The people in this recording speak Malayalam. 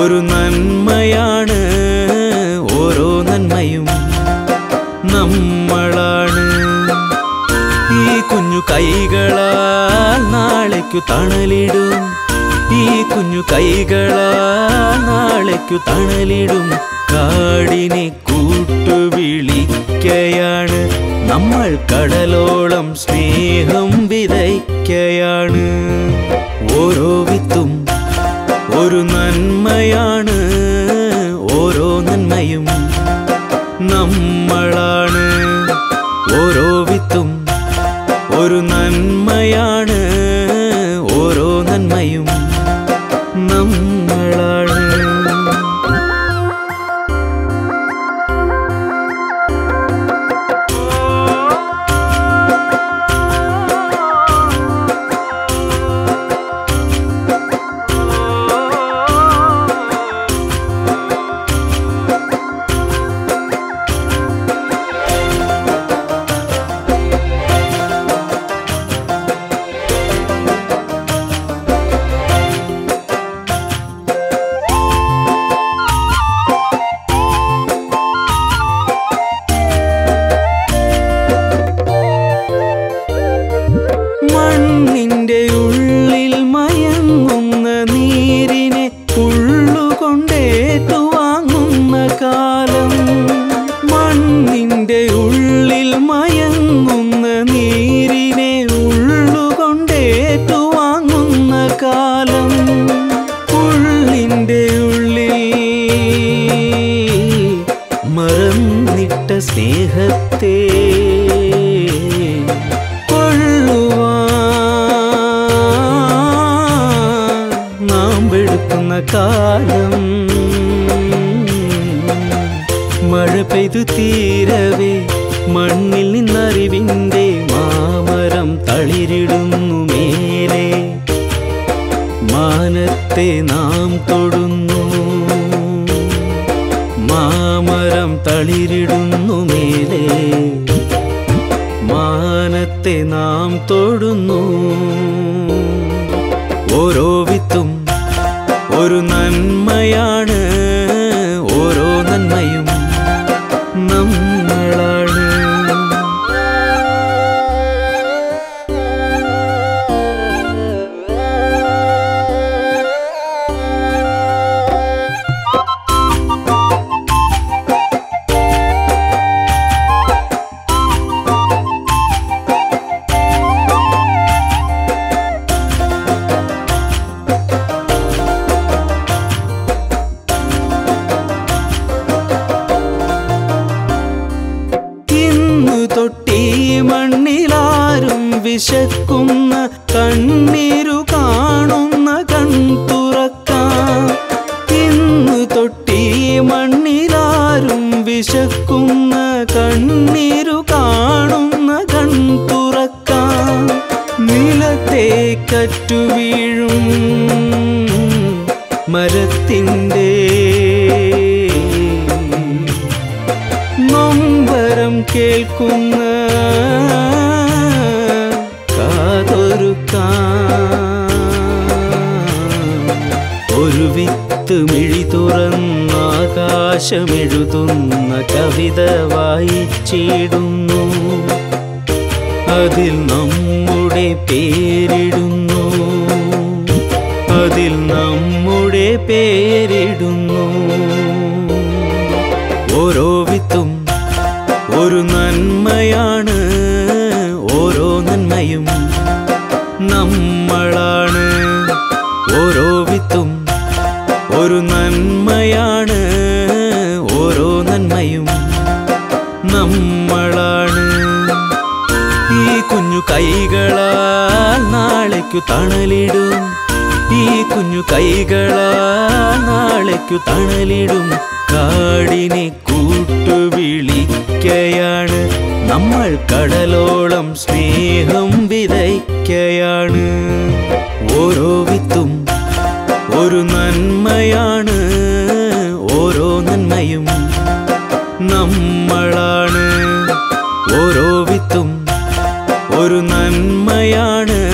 ഒരു നന്മയാണ് ഓരോ നന്മയും നമ്മളാണ് ഈ കുഞ്ഞു കൈകളാൽ നാളേക്കു തണലിടും ഈ കുഞ്ഞു കൈകളാൽ നാളേക്കു തണലിടും കാടിനെ കൂട്ടുവിളിക്കയാണ് നമ്മൾ കടലോളം സ്നേഹം വിതയ്ക്കയാണ് ഓരോ വിത്തും ഒരു നന്മയാണ് ഓരോ നന്മയും നമ്മളാണ് ഓരോ വിത്തും ഒരു നന്മയാണ് ഓരോ നന്മയും നമ്മളാണ് മണ്ണിന്റെ ഉള്ളിൽ മയങ്ങുന്ന നീരിനെ ഉള്ളുകൊണ്ടേറ്റു വാങ്ങുന്ന കാലം മണ്ണിന്റെ ഉള്ളിൽ മയങ്ങുന്ന നീരിനെ ഉള്ളുകൊണ്ടേറ്റു വാങ്ങുന്ന കാലം ഉള്ളിന്റെ ഉള്ളിൽ മറന്നിട്ട സ്നേഹത്തെ കൊള്ളുവാൻ നാം വെടുക്കുന്ന കാലം മഴ പെയ്തു തീരവേ മണ്ണിൽ നിന്നറിവിൻ്റെ മാമരം തളിരിടുന്നു മേലെ മാനത്തെ നാം തൊടുന്നു മാമരം തളിരിടുന്നു മേലെ മാനത്തെ നാം തൊടുന്നു ഓരോ വിത്തും ഒരു നന്മയാണ് ഓരോ നന്മയും നമ്മളാണ് ഇന്നു തൊട്ടീ മണ്ണിലാരും വിശക്കുന്ന കണ്ണീരു കാണുന്ന കൺ തുറക്കാം ഇന്നു തൊട്ടീ മണ്ണിലാരും വിശക്കുന്ന കണ്ണീരു കാണുന്ന കൺ തുറക്കാം നിലത്തെ കറ്റു വീഴും മരത്തിൻ്റെ നൊമ്പരം കേൾക്കുന്ന കാതൊരുക്കാൻ ഒരു വിത്ത് മിഴി തുറന്നാകാശമെഴുതുന്ന കവിത വായിച്ചിടുന്നു അതിൽ നമ്മുടെ പേരിടുന്നു അതിൽ നമ്മുടെ പേരിടുന്നു ഓരോ വിത്തും ഒരു നന്മയാണ് ഓരോ നന്മയും നമ്മളാണ് ഓരോ വിത്തും ഒരു നന്മയാണ് ഓരോ നന്മയും നമ്മളാണ് ഈ കുഞ്ഞു കൈകളാൽ നാളേക്കു തണലിടും ഈ കുഞ്ഞു കൈകളാൽ നാളേക്കു തണലിടും കാടിനെ കൂട്ടുവിളിക്കയാണ് നമ്മൾ കടലോളം സ്നേഹം വിതയ്ക്കയാണ് ഓരോ വിത്തും ഒരു നന്മയാണ് ഓരോ നന്മയും നമ്മളാണ് ഓരോ വിത്തും ഒരു നന്മയാണ്